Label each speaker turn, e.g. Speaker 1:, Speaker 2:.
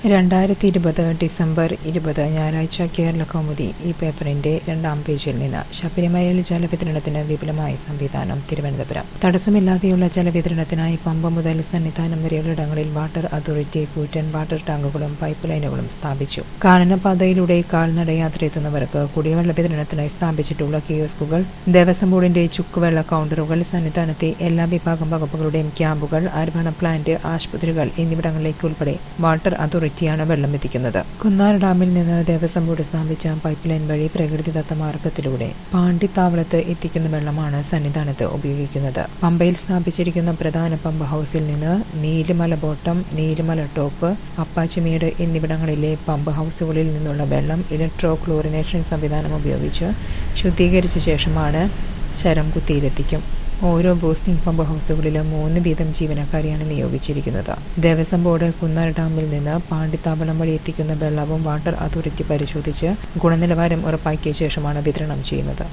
Speaker 1: രണ്ടായിരത്തി ഇരുപത് ഡിസംബർ ഇരുപത് ഞായറാഴ്ച കേരള കൗമുദി ഈ പേപ്പറിന്റെ രണ്ടാം പേജിൽ നിന്ന് ശബരിമലയിൽ ജലവിതരണത്തിന് വിപുലമായ സംവിധാനം തിരുവനന്തപുരം തടസ്സമില്ലാതെയുള്ള ജലവിതരണത്തിനായി പമ്പ മുതൽ സന്നിധാനം വരെയുള്ള ഇടങ്ങളിൽ വാട്ടർ അതോറിറ്റി കൂറ്റൻ വാട്ടർ ടാങ്കുകളും പൈപ്പ് ലൈനുകളും സ്ഥാപിച്ചു കാനനപാതയിലൂടെ കാൽനടയാത്ര എത്തുന്നവർക്ക് കുടിവെള്ള വിതരണത്തിനായി സ്ഥാപിച്ചിട്ടുള്ള കിയോസ്കുകൾ ദേവസ്വം ബോർഡിന്റെ ചുക്കുവെള്ള കൗണ്ടറുകൾ സന്നിധാനത്തെ എല്ലാ വിഭാഗം വകുപ്പുകളുടെയും ക്യാമ്പുകൾ അരവണ പ്ലാന്റ് ആശുപത്രികൾ എന്നിവിടങ്ങളിലേക്ക് ഉൾപ്പെടെ വാട്ടർ അതോറിറ്റിയാണ് വെള്ളം എത്തിക്കുന്നത് കുന്നാർ ഡാമിൽ നിന്ന് ദേവസ്വം ബോർഡ് സ്ഥാപിച്ച പൈപ്പ് ലൈൻ വഴി പ്രകൃതിദത്ത മാർഗത്തിലൂടെ പാണ്ടിത്താവളത്ത് എത്തിക്കുന്ന വെള്ളമാണ് സന്നിധാനത്ത് ഉപയോഗിക്കുന്നത് പമ്പയിൽ സ്ഥാപിച്ചിരിക്കുന്ന പ്രധാന പമ്പ് ഹൌസിൽ നിന്ന് നീലിമല ബോട്ടം നീലിമല ടോപ്പ് അപ്പാച്ചിമേട് എന്നിവിടങ്ങളിലെ പമ്പ് ഹൌസുകളിൽ നിന്നുള്ള വെള്ളം ഇലക്ട്രോ ക്ലോറിനേഷൻ സംവിധാനം ഉപയോഗിച്ച് ശുദ്ധീകരിച്ച ശേഷമാണ് ചരം കുത്തിയിലെത്തിക്കും ഓരോ ബൂസ്റ്റിംഗ് പമ്പ് ഹൌസുകളിലും മൂന്ന് വീതം ജീവനക്കാരെയാണ് നിയോഗിച്ചിരിക്കുന്നത് ദേവസ്വം ബോർഡ് കുന്നാർ ഡാമിൽ നിന്ന് പാണ്ടിത്താവളം വഴി എത്തിക്കുന്ന വെള്ളവും വാട്ടർ അതോറിറ്റി പരിശോധിച്ച് ഗുണനിലവാരം ഉറപ്പാക്കിയ ശേഷമാണ് വിതരണം ചെയ്യുന്നത്